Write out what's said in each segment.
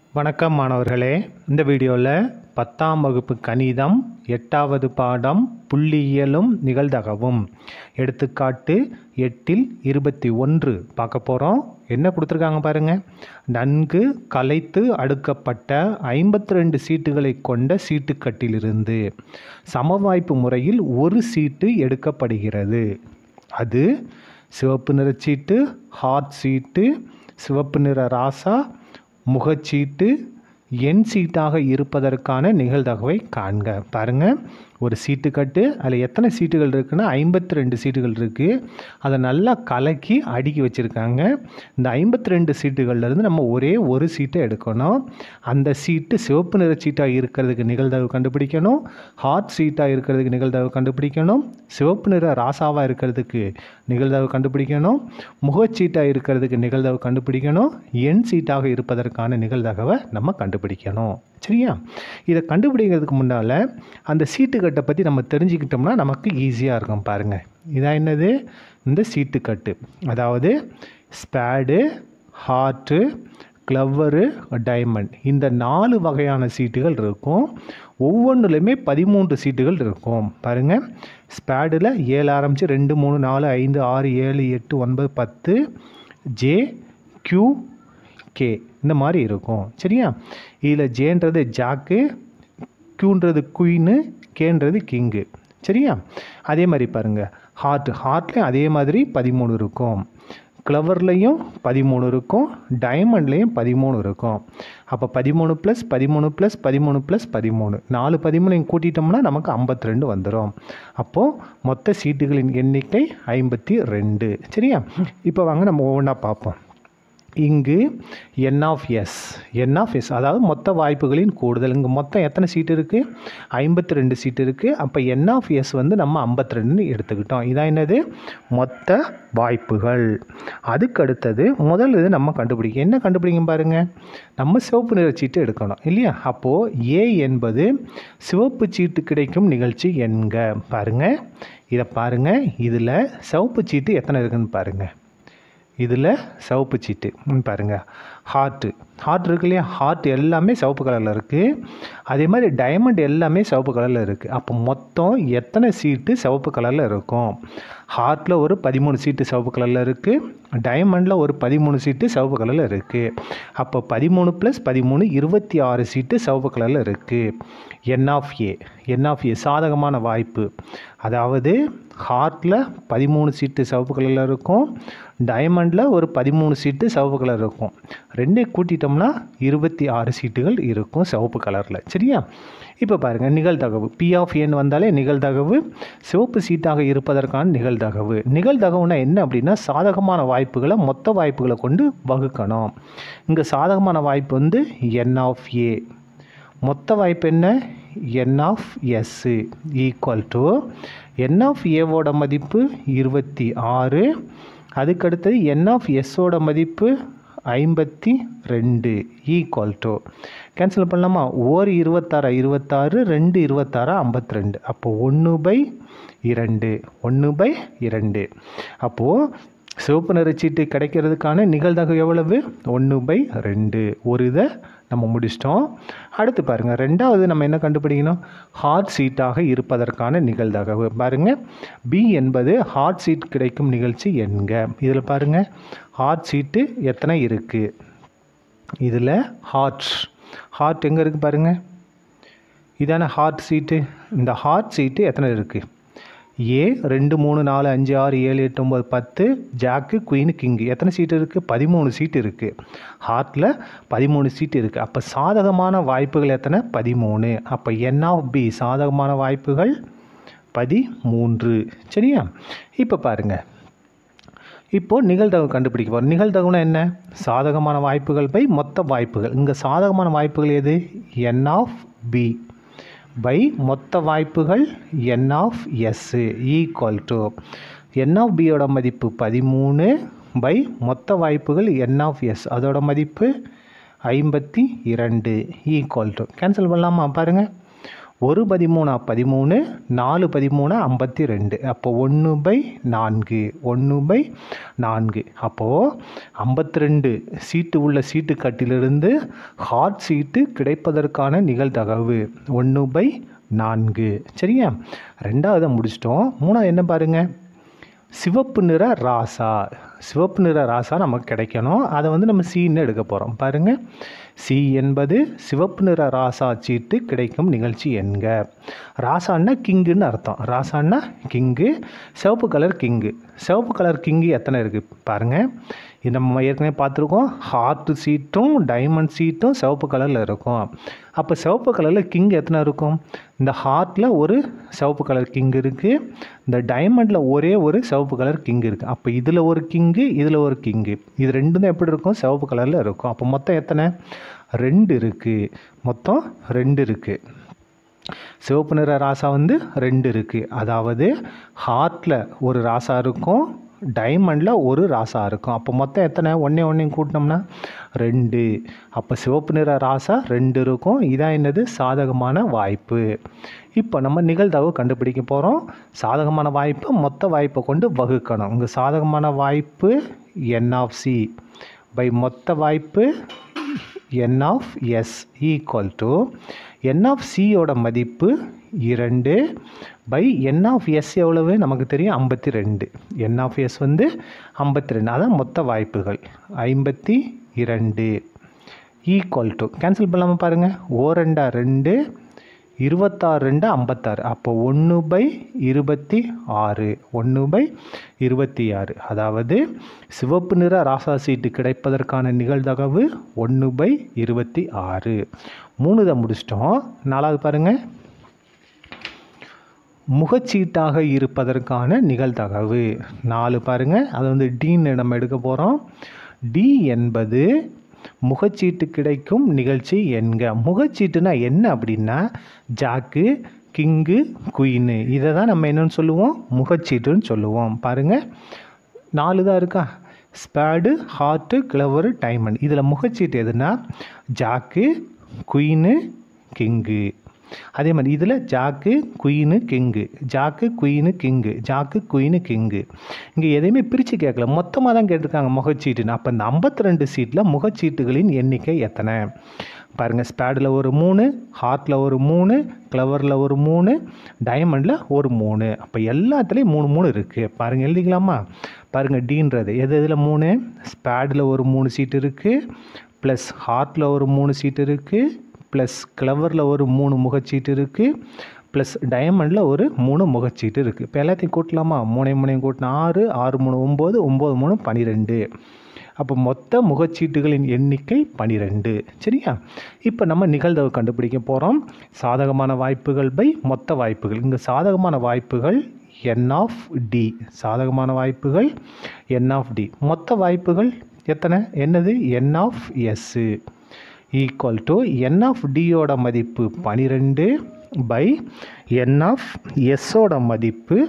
வணக்கம் மாணவர்களே இந்த வீடியோவில் பத்தாம் வகுப்பு கணிதம் எட்டாவது பாடம் புள்ளியியலும் நிகழ்தகவும் எடுத்துக்காட்டு எட்டில் இருபத்தி ஒன்று பார்க்க போகிறோம் என்ன கொடுத்துருக்காங்க பாருங்க நன்கு கலைத்து அடுக்கப்பட்ட ஐம்பத்தி ரெண்டு சீட்டுகளை கொண்ட சீட்டுக்கட்டிலிருந்து சமவாய்ப்பு முறையில் ஒரு சீட்டு எடுக்கப்படுகிறது அது சிவப்பு நிற சீட்டு ஹாட் சீட்டு சிவப்பு நிற ராசா முகச்சீட்டு எண் சீட்டாக இருப்பதற்கான நிகழ்தகவை காண்க பாருங்க ஒரு சீட்டு கட்டு அதில் எத்தனை சீட்டுகள் இருக்குன்னா ஐம்பத்தி ரெண்டு சீட்டுகள் இருக்குது அதை நல்லா கலக்கி அடுக்கி வச்சுருக்காங்க இந்த ஐம்பத்தி ரெண்டு சீட்டுகள்லேருந்து நம்ம ஒரே ஒரு சீட்டை எடுக்கணும் அந்த சீட்டு சிவப்பு நிற சீட்டாக இருக்கிறதுக்கு நிகழ்தகவு கண்டுபிடிக்கணும் ஹாட் சீட்டாக இருக்கிறதுக்கு நிகழ்தகவு கண்டுபிடிக்கணும் சிவப்பு நிற ராசாவாக இருக்கிறதுக்கு நிகழ்தகவு கண்டுபிடிக்கணும் முகச்சீட்டாக இருக்கிறதுக்கு நிகழ்தகவு கண்டுபிடிக்கணும் எண் சீட்டாக இருப்பதற்கான நிகழ்தகவை நம்ம கண்டுபிடிக்கணும் சரியா இதை கண்டுபிடிக்கிறதுக்கு முன்னால் அந்த சீட்டுக்கட்டை பற்றி நம்ம தெரிஞ்சுக்கிட்டோம்னா நமக்கு ஈஸியாக இருக்கும் பாருங்கள் இதான் என்னது இந்த சீட்டுக்கட்டு அதாவது ஸ்பேடு ஹார்ட்டு க்ளவ்வரு டைமண்ட் இந்த நாலு வகையான சீட்டுகள் இருக்கும் ஒவ்வொன்றுலையுமே பதிமூன்று சீட்டுகள் இருக்கும் பாருங்கள் ஸ்பேடில் ஏழு ஆரம்பித்து ரெண்டு மூணு நாலு ஐந்து ஆறு ஏழு எட்டு ஒன்பது பத்து ஜே க்யூ கே இந்த மாதிரி இருக்கும் சரியா இதில் ஜேன்றது ஜாக்கு க்யூன்றது குயின்னு கேன்றது கிங்கு சரியா அதே மாதிரி பாருங்கள் ஹார்ட் ஹார்ட்லேயும் அதே மாதிரி பதிமூணு இருக்கும் கிளவர்லேயும் பதிமூணு இருக்கும் டைமண்ட்லேயும் பதிமூணு இருக்கும் அப்போ பதிமூணு ப்ளஸ் பதிமூணு ப்ளஸ் பதிமூணு ப்ளஸ் பதிமூணு நாலு பதிமூணையும் கூட்டிட்டோம்னா நமக்கு ஐம்பத்தி ரெண்டு வந்துடும் அப்போது மொத்த சீட்டுகளின் எண்ணிக்கை ஐம்பத்தி ரெண்டு சரியா இப்போ வாங்க நம்ம ஒவ்வொன்றா பார்ப்போம் இங்கு N of S N of S அதாவது மொத்த வாய்ப்புகளின் கூடுதல் இங்கே மொத்தம் எத்தனை சீட்டு இருக்குது ஐம்பத்தி ரெண்டு சீட்டு இருக்குது அப்போ என் ஆஃப் எஸ் வந்து நம்ம ஐம்பத்தி ரெண்டுன்னு எடுத்துக்கிட்டோம் இதான் என்னது மொத்த வாய்ப்புகள் அதுக்கு அடுத்தது முதல் இது நம்ம கண்டுபிடிக்க என்ன கண்டுபிடிங்க பாருங்கள் நம்ம சிவப்பு நிற சீட்டு எடுக்கணும் இல்லையா அப்போது ஏ என்பது சிவப்பு சீட்டு கிடைக்கும் நிகழ்ச்சி என்க பாருங்கள் இதை பாருங்கள் இதில் சிவப்பு சீட்டு எத்தனை இருக்குன்னு பாருங்கள் இதில் சிவப்பு சீட்டு பாருங்கள் ஹார்ட்டு ஹார்ட் இருக்கு இல்லையா ஹார்ட் எல்லாமே சிவப்பு கலரில் இருக்குது அதே மாதிரி டைமண்ட் எல்லாமே சிவப்பு கலரில் இருக்குது அப்போ மொத்தம் எத்தனை சீட்டு சிவப்பு கலரில் இருக்கும் ஹார்ட்டில் ஒரு பதிமூணு சீட்டு சிவப்பு கலரில் இருக்குது டைமண்டில் ஒரு பதிமூணு சீட்டு சிவப்பு கலரில் இருக்குது அப்போ பதிமூணு ப்ளஸ் பதிமூணு இருபத்தி ஆறு சீட்டு சிவப்பு கலரில் இருக்குது என் ஆஃப் ஏ என் ஆஃப் ஏ சாதகமான வாய்ப்பு அதாவது ஹார்ட்டில் பதிமூணு சீட்டு சிவப்பு கலரில் இருக்கும் டைமண்டில் ஒரு பதிமூணு சீட்டு சிவப்பு கலர் இருக்கும் ரெண்டையும் கூட்டிட்டோம்னா இருபத்தி ஆறு சீட்டுகள் இருக்கும் சிவப்பு கலரில் சரியா இப்போ பாருங்கள் நிகழ்தகவு பி ஆஃப் ஏன் வந்தாலே நிகழ்தகவு சிவப்பு சீட்டாக இருப்பதற்கான நிகழ்தகவு நிகழ்தகவுனா என்ன அப்படின்னா சாதகமான வாய்ப்புகளை மொத்த வாய்ப்புகளை கொண்டு வகுக்கணும் இங்கே சாதகமான வாய்ப்பு வந்து என் ஆஃப் ஏ மொத்த வாய்ப்பு என்ன N of S equal to N of ஏவோட மதிப்பு இருபத்தி ஆறு அதுக்கடுத்தது என் ஆஃப் எஸ்ஸோட மதிப்பு ஐம்பத்தி ரெண்டு ஈக்குவல் டு கேன்சல் பண்ணலாமா ஒரு இருபத்தாறு இருபத்தாறு ரெண்டு இருபத்தாறு ஐம்பத்தி ரெண்டு அப்போது ஒன்று பை இரண்டு ஒன்று பை இரண்டு அப்போது சிவப்பு நிறச்சீட்டு கிடைக்கிறதுக்கான நிகழ்தகவு எவ்வளவு ஒன்று பை ரெண்டு ஒரு இதை நம்ம முடிச்சிட்டோம் அடுத்து பாருங்கள் ரெண்டாவது நம்ம என்ன கண்டுபிடிக்கணும் ஹாட் சீட்டாக இருப்பதற்கான நிகழ்தகவு பாருங்கள் பி என்பது ஹாட் சீட் கிடைக்கும் நிகழ்ச்சி என்க இதில் பாருங்கள் ஹாட் சீட்டு எத்தனை இருக்குது இதில் ஹாட் ஹாட் எங்கே இருக்குது பாருங்கள் இதான ஹாட் சீட்டு இந்த ஹாட் சீட்டு எத்தனை இருக்குது ஏ ரெண்டு மூணு நாலு அஞ்சு ஆறு ஏழு எட்டு ஒம்பது பத்து ஜாக்கு குயின் கிங்கு எத்தனை சீட்டு இருக்குது பதிமூணு சீட்டு இருக்குது ஹார்ட்டில் பதிமூணு சீட்டு இருக்குது அப்போ சாதகமான வாய்ப்புகள் எத்தனை பதிமூணு அப்போ என் ஆஃப் பி சாதகமான வாய்ப்புகள் பதிமூன்று சரியா இப்போ பாருங்கள் இப்போது நிகழ்தகவு கண்டுபிடிக்க போகிறோம் நிகழ்தகவுனா என்ன சாதகமான வாய்ப்புகள் பை மொத்த வாய்ப்புகள் இங்கே சாதகமான வாய்ப்புகள் எது என் ஆஃப் பி பை மொத்த வாய்ப்புகள் N of S equal to N of பியோட மதிப்பு பதிமூணு பை மொத்த வாய்ப்புகள் என் ஆஃப் எஸ் அதோட மதிப்பு ஐம்பத்தி இரண்டு ஈக்குவல் டு கேன்சல் பண்ணலாமா பாருங்கள் ஒரு பதிமூணா பதிமூணு நாலு பதிமூணு ஐம்பத்தி ரெண்டு அப்போ ஒன்று பை நான்கு ஒன்று பை நான்கு அப்போது ஐம்பத்தி ரெண்டு சீட்டு உள்ள சீட்டு கட்டிலிருந்து ஹாட் சீட்டு கிடைப்பதற்கான நிகழ்தகவு ஒன்று பை நான்கு சரியா ரெண்டாவதை முடிச்சிட்டோம் மூணாவது என்ன பாருங்கள் சிவப்பு நிற ராசா சிவப்பு நிற ராசா நமக்கு கிடைக்கணும் அதை வந்து நம்ம சீன்னு எடுக்க போகிறோம் பாருங்கள் சி என்பது சிவப்பு நிற ராசா சீட்டு கிடைக்கும் நிகழ்ச்சி என்க ராசான்னா கிங்குன்னு அர்த்தம் ராசான்னா கிங்கு சிவப்பு கலர் கிங்கு சிவப்பு கலர் கிங்கு எத்தனை இருக்குது பாருங்கள் இது நம்ம ஏற்கனவே பார்த்துருக்கோம் ஹார்ட் சீட்டும் டைமண்ட் சீட்டும் சிவப்பு கலரில் இருக்கும் அப்போ சிவப்பு கலரில் கிங் எத்தனை இருக்கும் இந்த ஹார்ட்டில் ஒரு சிவப்பு கலர் கிங் இருக்குது இந்த டைமண்டில் ஒரே ஒரு சிவப்பு கலர் கிங் இருக்குது அப்போ இதில் ஒரு கிங்கு இதில் ஒரு கிங்கு இது ரெண்டும் தான் எப்படி இருக்கும் சிவப்பு கலரில் இருக்கும் அப்போ மொத்தம் எத்தனை ரெண்டு இருக்குது மொத்தம் ரெண்டு இருக்குது சிவப்பு நிற ராசா வந்து ரெண்டு இருக்குது அதாவது ஹார்ட்டில் ஒரு ராசா இருக்கும் டைமண்டில் ஒரு ராசா இருக்கும் அப்போ மொத்தம் எத்தனை ஒன்றே ஒன்றையும் கூட்டினோம்னா ரெண்டு அப்போ சிவப்பு நிற ராசா ரெண்டு இருக்கும் இதான் என்னது சாதகமான வாய்ப்பு இப்போ நம்ம நிகழ்தகவு கண்டுபிடிக்க போகிறோம் சாதகமான வாய்ப்பு மொத்த வாய்ப்பை கொண்டு வகுக்கணும் இங்கே சாதகமான வாய்ப்பு என் ஆஃப் சி பை மொத்த வாய்ப்பு N of S equal to N of சியோட மதிப்பு இரண்டு பை என் ஆஃப் எஸ் எவ்வளவு நமக்கு தெரியும் ஐம்பத்தி ரெண்டு என் ஆஃப் எஸ் வந்து ஐம்பத்தி ரெண்டு அதான் மொத்த வாய்ப்புகள் ஐம்பத்தி இரண்டு ஈக்குவல் டு கேன்சல் பண்ணாமல் பாருங்கள் ஓ ரெண்டா ரெண்டு இருபத்தாறு ரெண்டு ஐம்பத்தாறு அப்போ ஒன்று பை இருபத்தி ஆறு ஒன்று பை இருபத்தி ஆறு அதாவது சிவப்பு நிற ராசா சீட்டு கிடைப்பதற்கான நிகழ்தகவு ஒன்று பை இருபத்தி ஆறு மூணு தான் முடிச்சிட்டோம் நாலாவது பாருங்கள் முகச்சீட்டாக இருப்பதற்கான நிகழ்தகவு நாலு பாருங்கள் அது வந்து டீன்னு நம்ம எடுக்க போகிறோம் டி என்பது முகச்சீட்டு கிடைக்கும் நிகழ்ச்சி என்க முகச்சீட்டுனா என்ன அப்படின்னா ஜாக்கு கிங்கு குயின்னு இதை தான் நம்ம என்னன்னு சொல்லுவோம் முகச்சீட்டுன்னு சொல்லுவோம் பாருங்கள் நாலு தான் இருக்கா ஸ்பேடு ஹார்ட்டு கிளவரு டைமண்ட் இதில் முகச்சீட்டு எதுனா ஜாக்கு குயின்னு கிங்கு அதே மாதிரி இதில் jack queen king jack queen king jack queen king இங்கே எதையுமே பிரித்து கேட்கல மொத்தமாக தான் கேட்டிருக்காங்க முகச்சீட்டுன்னு அப்போ இந்த ஐம்பத்தி ரெண்டு சீட்டில் முகச்சீட்டுகளின் எண்ணிக்கை எத்தனை பாருங்கள் ஸ்பேடில் ஒரு மூணு ஹார்ட்டில் ஒரு மூணு கிளவரில் ஒரு மூணு டைமண்டில் ஒரு மூணு அப்போ எல்லாத்துலேயும் மூணு மூணு இருக்குது பாருங்கள் எழுதிக்கலாமா பாருங்கள் டீன்றது எது எதில் மூணு ஸ்பேடில் ஒரு மூணு சீட்டு இருக்குது ப்ளஸ் ஹார்ட்டில் ஒரு மூணு சீட்டு இருக்குது ப்ளஸ் கிளவரில் ஒரு மூணு முகச்சீட்டு இருக்குது ப்ளஸ் டைமண்டில் ஒரு மூணு முகச்சீட்டு இருக்குது இப்போ எல்லாத்தையும் கூட்டலாமா மூணையும் மூணையும் கூட்டினா ஆறு ஆறு மூணு ஒம்பது ஒம்பது மூணு பன்னிரெண்டு அப்போ மொத்த முகச்சீட்டுகளின் எண்ணிக்கை பனிரெண்டு சரியா இப்போ நம்ம நிகழ்தகவு கண்டுபிடிக்க போகிறோம் சாதகமான வாய்ப்புகள் பை மொத்த வாய்ப்புகள் இங்கே சாதகமான வாய்ப்புகள் என் ஆஃப் டி சாதகமான வாய்ப்புகள் என் ஆஃப் டி மொத்த வாய்ப்புகள் எத்தனை என்னது N of S equal to N of டியோட மதிப்பு பனிரெண்டு பை என் ஆஃப் எஸ்ஸோட மதிப்பு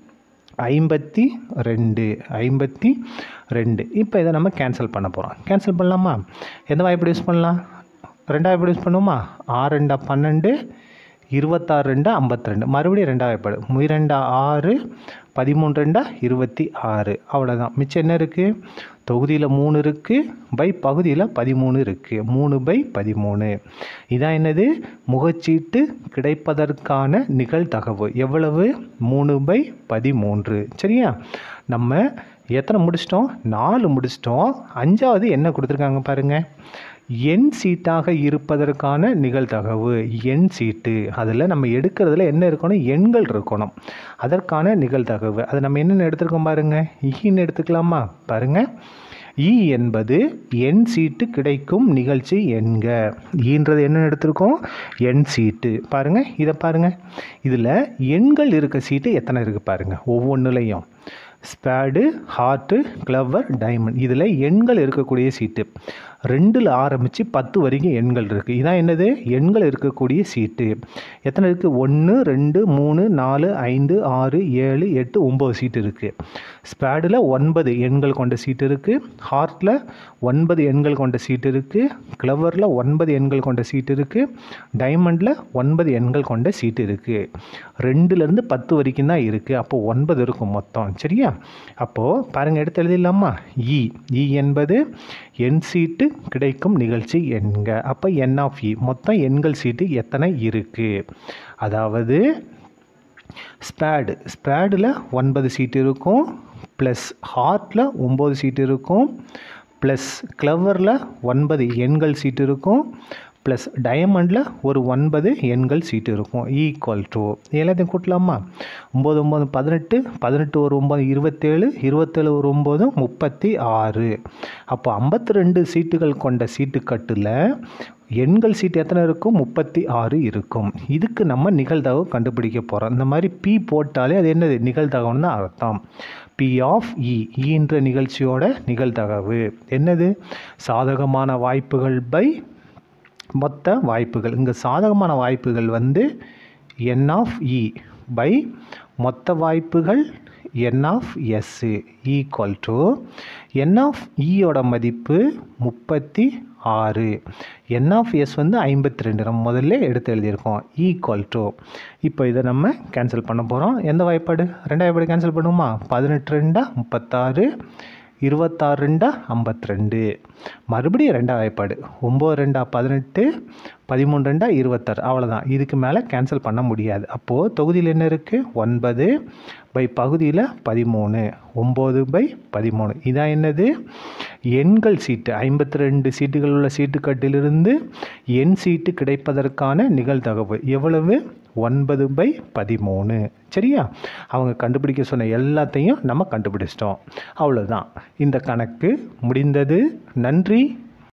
ஐம்பத்தி ரெண்டு ஐம்பத்தி ரெண்டு இப்போ இதை நம்ம கேன்சல் பண்ண போகிறோம் கேன்சல் பண்ணலாமா எந்த வாய்ப்பு யூஸ் பண்ணலாம் ரெண்டாவது வாய்ப்பு யூஸ் பண்ணுவோமா ஆறு ரெண்டா பன்னெண்டு இருபத்தாறு ரெண்டா ஐம்பத்தி ரெண்டு மறுபடியும் ரெண்டாவது வாய்ப்பாடு இரண்டா ஆறு பதிமூணு ரெண்டா இருபத்தி ஆறு அவ்வளோதான் மிச்சம் என்ன இருக்குது தொகுதியில் மூணு இருக்குது பை பகுதியில் பதிமூணு இருக்குது மூணு பை பதிமூணு இதான் என்னது முகச்சீட்டு கிடைப்பதற்கான நிகழ்தகவு எவ்வளவு மூணு பை பதிமூன்று சரியா நம்ம எத்தனை முடிச்சிட்டோம் நாலு முடிச்சிட்டோம் அஞ்சாவது என்ன கொடுத்துருக்காங்க பாருங்கள் எண் சீட்டாக இருப்பதற்கான நிகழ்தகவு எண் சீட்டு அதில் நம்ம எடுக்கிறதுல என்ன இருக்கணும் எண்கள் இருக்கணும் அதற்கான நிகழ்தகவு அதை நம்ம என்னென்ன எடுத்துருக்கோம் பாருங்கள் ஈன்னு எடுத்துக்கலாமா பாருங்கள் ஈ என்பது எண் சீட்டு கிடைக்கும் நிகழ்ச்சி என்க ஈன்றது என்ன எடுத்திருக்கோம் எண் சீட்டு பாருங்கள் இதை பாருங்கள் இதில் எண்கள் இருக்க சீட்டு எத்தனை இருக்குது பாருங்கள் ஒவ்வொன்றுலையும் ஸ்பேடு ஹார்ட்டு கிளவர் டைமண்ட் இதில் எண்கள் இருக்கக்கூடிய சீட்டு ரெண்டில் ஆரம்பித்து பத்து வரைக்கும் எண்கள் இருக்குது இதான் என்னது எண்கள் இருக்கக்கூடிய சீட்டு எத்தனை இருக்குது ஒன்று ரெண்டு மூணு நாலு ஐந்து ஆறு ஏழு எட்டு ஒம்பது சீட்டு இருக்குது ஸ்பேடில் ஒன்பது எண்கள் கொண்ட சீட்டு இருக்குது ஹார்ட்டில் ஒன்பது எண்கள் கொண்ட சீட்டு இருக்குது கிளவரில் ஒன்பது எண்கள் கொண்ட சீட்டு இருக்குது டைமண்டில் ஒன்பது எண்கள் கொண்ட சீட்டு இருக்குது ரெண்டுலேருந்து பத்து வரைக்கும் தான் இருக்குது அப்போ ஒன்பது இருக்கும் மொத்தம் சரியா அப்போது பாருங்கள் எடுத்து எழுதிடலாமா இ இ என்பது எண் சீட்டு கிடைக்கும் நிகழ்ச்சி எண்க அப்போ என் ஆஃப் இ மொத்தம் எண்கள் சீட்டு எத்தனை இருக்குது அதாவது ஸ்பேடு ஸ்பேடில் ஒன்பது சீட் இருக்கும் ப்ளஸ் ஹார்ட்டில் ஒம்பது சீட் இருக்கும் ப்ளஸ் கிளவரில் ஒன்பது எண்கள் சீட் இருக்கும் ப்ளஸ் டயமண்டில் ஒரு ஒன்பது எண்கள் சீட்டு இருக்கும் ஈக்குவல் டு எல்லாத்தையும் கூட்டலாமா ஒம்பது ஒம்பது பதினெட்டு பதினெட்டு ஒரு ஒம்பது இருபத்தேழு இருபத்தேழு ஒரு ஒம்பது முப்பத்தி ஆறு அப்போ ஐம்பத்தி ரெண்டு சீட்டுகள் கொண்ட சீட்டுக்கட்டில் எண்கள் சீட்டு எத்தனை இருக்கும் முப்பத்தி ஆறு இருக்கும் இதுக்கு நம்ம நிகழ்தகவு கண்டுபிடிக்க போகிறோம் இந்த மாதிரி பி போட்டாலே அது என்னது நிகழ்தகவுன்னு தான் அர்த்தம் பி ஆஃப் இ ஈன்ற நிகழ்ச்சியோட நிகழ்தகவு என்னது சாதகமான வாய்ப்புகள் பை மொத்த வாய்ப்புகள் இங்கே சாதகமான வாய்ப்புகள் வந்து என் ஆஃப் இ பை மொத்த வாய்ப்புகள் N of S equal to N of இயோட மதிப்பு முப்பத்தி ஆறு என் ஆஃப் எஸ் வந்து ஐம்பத்தி ரெண்டு நம்ம முதல்ல எடுத்து எழுதியிருக்கோம் ஈக்குவல் டு இப்போ இதை நம்ம கேன்சல் பண்ண போகிறோம் எந்த வாய்ப்பாடு ரெண்டாவது வாய்ப்பாடு கேன்சல் பண்ணுவோமா பதினெட்டு ரெண்டா முப்பத்தாறு இருபத்தாறு ரெண்டா ஐம்பத்தி ரெண்டு மறுபடியும் ரெண்டாவது வாய்ப்பாடு ஒம்பது ரெண்டா பதினெட்டு பதிமூணு ரெண்டா இருபத்தாறு அவ்வளோதான் இதுக்கு மேலே கேன்சல் பண்ண முடியாது அப்போது தொகுதியில் என்ன இருக்குது ஒன்பது பை பகுதியில் பதிமூணு ஒம்பது பை பதிமூணு இதான் என்னது எண்கள் சீட்டு ஐம்பத்தி ரெண்டு சீட்டுகள் உள்ள சீட்டுக்கட்டிலிருந்து எண் சீட்டு கிடைப்பதற்கான நிகழ்தகவு எவ்வளவு ஒன்பது பை பதிமூணு சரியா அவங்க கண்டுபிடிக்க சொன்ன எல்லாத்தையும் நம்ம கண்டுபிடிச்சிட்டோம் அவ்வளோதான் இந்த கணக்கு முடிந்தது நன்றி